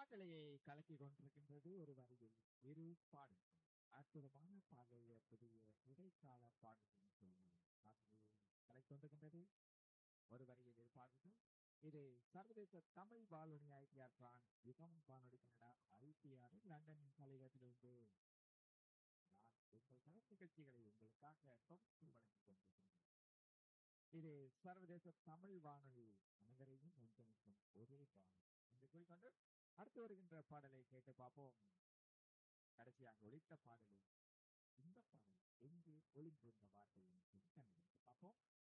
காற்றலையை கலக்கி கொண்டிருக்கின்றது ஒரு வரியில் இரு பாடல்கள் அற்புதமான பாடல்கள் புதிய இடைக்கால பாடல்கள் சொல்லி காற்று கலை கொண்டிருக்கின்றது ஒரு வரியில் இரு பாடல்கள் இது சர்வதேச தமிழ் வானொலி ஐடிஆர் பிரான்ஸ் யுகம் வானொலி கனடா ஐடிஆர் லண்டன் தலைவரிலிருந்து நான் உங்கள் கலப்பு நிகழ்ச்சிகளை உங்களுக்காக தொகுத்து வழங்கிக் கொண்டிருக்கின்றேன் இது சர்வதேச தமிழ் வானொலி அனைவரையும் ஒன்றிணைக்கும் ஒரே வானொலி என்று கூறிக்கொண்டு அடுத்து வருகின்ற பாடலை கேட்டு பார்ப்போம் கடைசியாக ஒழித்த பாடலில் இந்த பாடல் எங்கே ஒளிந்திருந்த வார்த்தை என்று சொல்லி கண்டுபிடித்து பார்ப்போம்